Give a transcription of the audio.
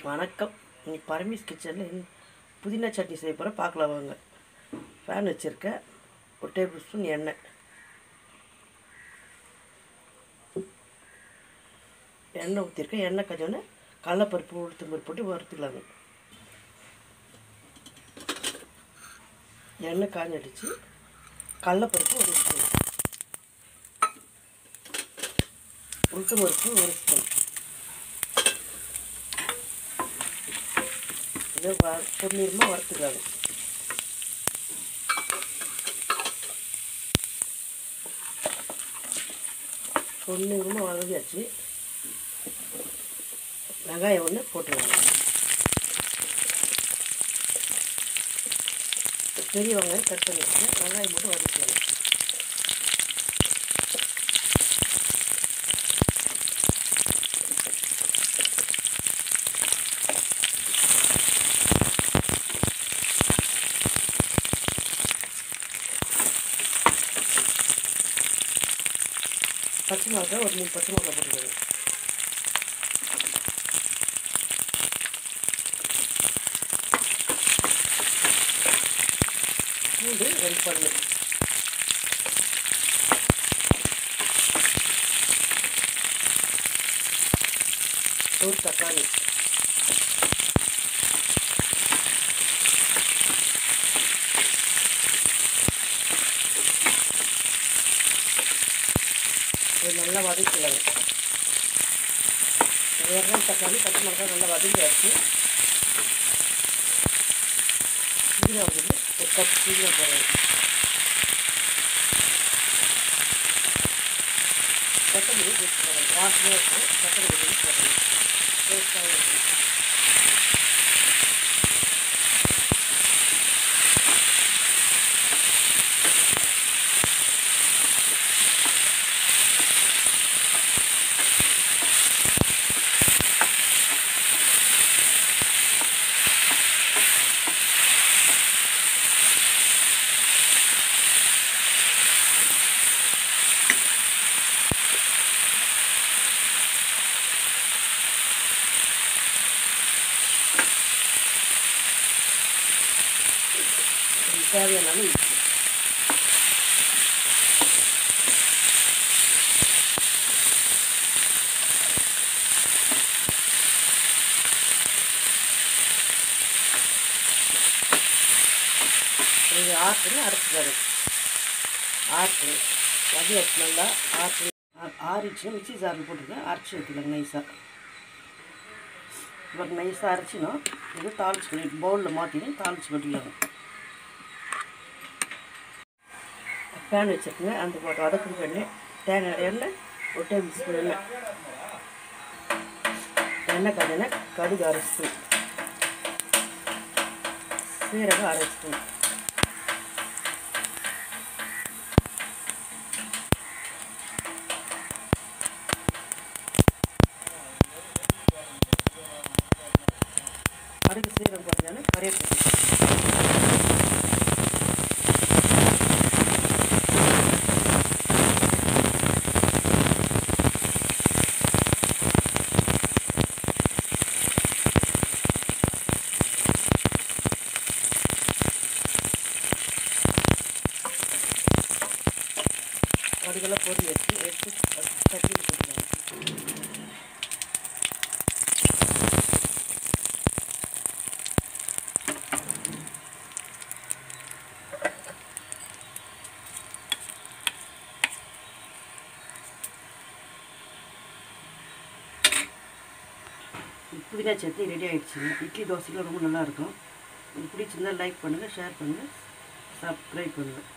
வணக்கம் இன்னைக்கு பரமேஸ் கிச்சனில் புதினா சட்னி செய்ய போகிறேன் பார்க்கலாம் வாங்க ஃபேன் வச்சுருக்கேன் ஒரு டேபிள் ஸ்பூன் எண்ணெய் எண்ணெய் ஊற்றிருக்கேன் எண்ணெய் கஞ்சோன்னே கடலப்பருப்பு உளுத்தம் பருப்பு போட்டு வறுத்துக்கலாங்க எண்ணெய் காஞ்சடிச்சு கடலப்பருப்பு ஒரு ஸ்பூன் உளுத்தம் பருப்பு ஒரு ஸ்பூன் இதை வ பொன்னீரமாக வறுத்துக்கலாங்க பொன்னீரமாக வதங்கியாச்சு வெங்காயம் ஒன்று போட்டுருவாங்க பெரிய வெங்காயம் கட் பண்ணி வச்சுருக்கேன் வெங்காயம் மட்டும் வதக்கலாம் பச்சை மிளகா ஒரு மூணு பச்சை மிளகா போட்டுக்கோங்க பூண்டு ரெண்டு பல்லு ஒரு தக்காளி இது நல்லா வதக்கிக்கலாங்க வெங்காயம் தக்காளி பச்சை மிளகாய் நல்லா வதங்கியாச்சு புதினா வந்து ஒரு கப் புதினா போடுறேன் கொத்தமல்லி யூஸ் போடுறேன் வாசனையாக இருக்கும் கொத்தமல்லி யூஸ் போடுறேன் டேஸ்ட்டாக இருக்கும் இதுக்கு தேவையான அளவு உப்பு இது ஆற்றுன்னு அரைச்சிக்காரு ஆற்று வதக்கி நல்லா ஆற்று ஆறிச்சு மிக்சி ஜாரில் போட்டுருக்கேன் அரைச்சி வைக்கலாம் நைஸாக இವಾಗ நைஸாக அரைச்சினோம் இது தாளிச்சு கொட்டி பவுலில் மாற்றினு தாளிச்சு கொட்டிக்கலாங்க பேன் வச்சுருக்குங்க அந்த போட்டு வதக்குற எண்ணெய் தேங்காய் எண்ணெய் ஒரு டேபிள் ஸ்பூன் எண்ணெய் எண்ணெய் கடையில் கடுகு அரை ஸ்பூன் சீரகம் அரை ஸ்பூன் கடுகு சீரகம் போட்டோன்னா கறிவேப்பிலை கடுகெல்லாம் பொறி வச்சு எடுத்து சட்டியில் போட்டுருவாங்க புதினா சட்னி ரெடி ஆகிடுச்சுங்க இட்லி தோசைக்கெலாம் ரொம்ப நல்லாயிருக்கும் உங்களுக்கு பிடிச்சிருந்தா லைக் பண்ணுங்கள் ஷேர் பண்ணுங்கள் சப்ஸ்கிரைப் பண்ணுங்கள்